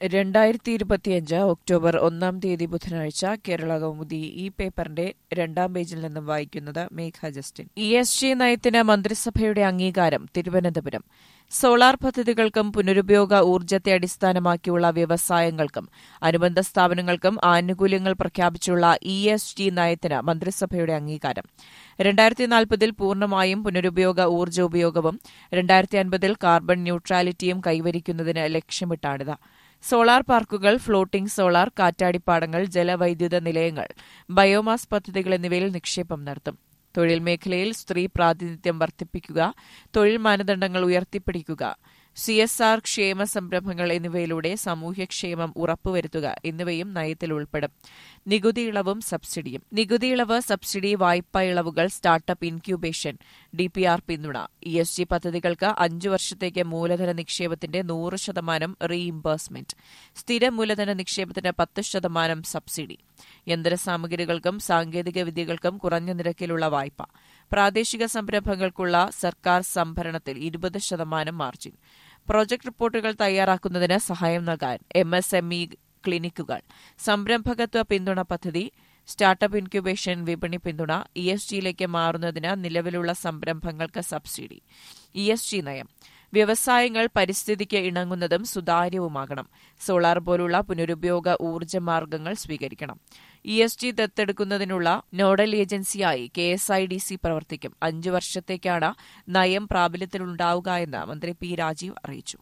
രണ്ടായിരത്തി ഇരുപത്തിയഞ്ച് ഒക്ടോബർ ഒന്നാം തീയതി ബുധനാഴ്ച കേരള കൗമുദി ഈ പേപ്പറിന്റെ രണ്ടാം പേജിൽ നിന്നും വായിക്കുന്നത് Megha Justin E S G നയത്തിന് മന്ത്രിസഭയുടെ അംഗീകാരം തിരുവനന്തപുരം സോളാർ പദ്ധതികൾക്കും പുനരുപയോഗ ഊർജ്ജത്തെ അടിസ്ഥാനമാക്കിയുള്ള വ്യവസായങ്ങൾക്കും അനുബന്ധ സ്ഥാപനങ്ങൾക്കും ആനുകൂല്യങ്ങൾ പ്രഖ്യാപിച്ചുള്ള ഇ എസ് ജി നയത്തിന് മന്ത്രിസഭയുടെ അംഗീകാരം രണ്ടായിരത്തി നാൽപ്പതിൽ പൂർണ്ണമായും പുനരുപയോഗ ഊർജ്ജ ഉപയോഗവും രണ്ടായിരത്തി അൻപതിൽ കാർബൺ ന്യൂട്രാലിറ്റിയും കൈവരിക്കുന്നതിന് ലക്ഷ്യമിട്ടാണിത് സോളാർ പാർക്കുകൾ ഫ്ലോട്ടിംഗ് സോളാർ കാറ്റാടിപ്പാടങ്ങൾ ജലവൈദ്യുത നിലയങ്ങൾ ബയോമാസ് പദ്ധതികൾ എന്നിവയിൽ നിക്ഷേപം നടത്തും തൊഴിൽ മേഖലയിൽ സ്ത്രീ പ്രാതിനിധ്യം വർദ്ധിപ്പിക്കുക തൊഴിൽ മാനദണ്ഡങ്ങൾ ഉയർത്തിപ്പിടിക്കുക സി എസ് ആർ ക്ഷേമ സംരംഭങ്ങൾ എന്നിവയിലൂടെ സാമൂഹ്യക്ഷേമം ഉറപ്പുവരുത്തുക എന്നിവയും നയത്തിൽ ഉൾപ്പെടും നികുതി ഇളവും സബ്സിഡിയും നികുതി ഇളവ് സബ്സിഡി വായ്പാ ഇളവുകൾ startup incubation D P R പിന്തുണ ഇ എസ് ജി പദ്ധതികൾക്ക് അഞ്ചു വർഷത്തേക്ക് മൂലധന നിക്ഷേപത്തിന്റെ നൂറ് ശതമാനം റീഇംബേഴ്സ്മെന്റ് സ്ഥിര മൂലധന നിക്ഷേപത്തിന് പത്ത് ശതമാനം സബ്സിഡി യന്ത്രസാമഗ്രികൾക്കും സാങ്കേതിക വിദ്യകൾക്കും കുറഞ്ഞ നിരക്കിലുള്ള വായ്പ പ്രാദേശിക സംരംഭങ്ങൾക്കുള്ള സർക്കാർ സംഭരണത്തിൽ ഇരുപത് ശതമാനം മാർജിൻ പ്രോജക്ട് റിപ്പോർട്ടുകൾ തയ്യാറാക്കുന്നതിന് സഹായം നൽകാൻ എം എസ് എം ഇ ക്ലിനിക്കുകൾ സംരംഭകത്വ പിന്തുണ പദ്ധതി സ്റ്റാർട്ടപ്പ് ഇൻക്യുബേഷൻ വിപണി പിന്തുണ ഇ എസ് ജിയിലേക്ക് മാറുന്നതിന് നിലവിലുള്ള സംരംഭങ്ങൾക്ക് സബ്സിഡി ഇ എസ് ജി നയം വ്യവസായങ്ങൾ പരിസ്ഥിതിക്ക് ഇണങ്ങുന്നതും സുതാര്യവുമാകണം സോളാർ പോലുള്ള പുനരുപയോഗ ഊർജ്ജ മാർഗങ്ങൾ സ്വീകരിക്കണം ഇ എസ് ജി ദത്തെടുക്കുന്നതിനുള്ള നോഡൽ ഏജൻസിയായി K S I D C പ്രവർത്തിക്കും അഞ്ചു വർഷത്തേക്കാണ് നയം പ്രാബല്യത്തിലുണ്ടാവുക എന്ന് മന്ത്രി പി രാജീവ് അറിയിച്ചു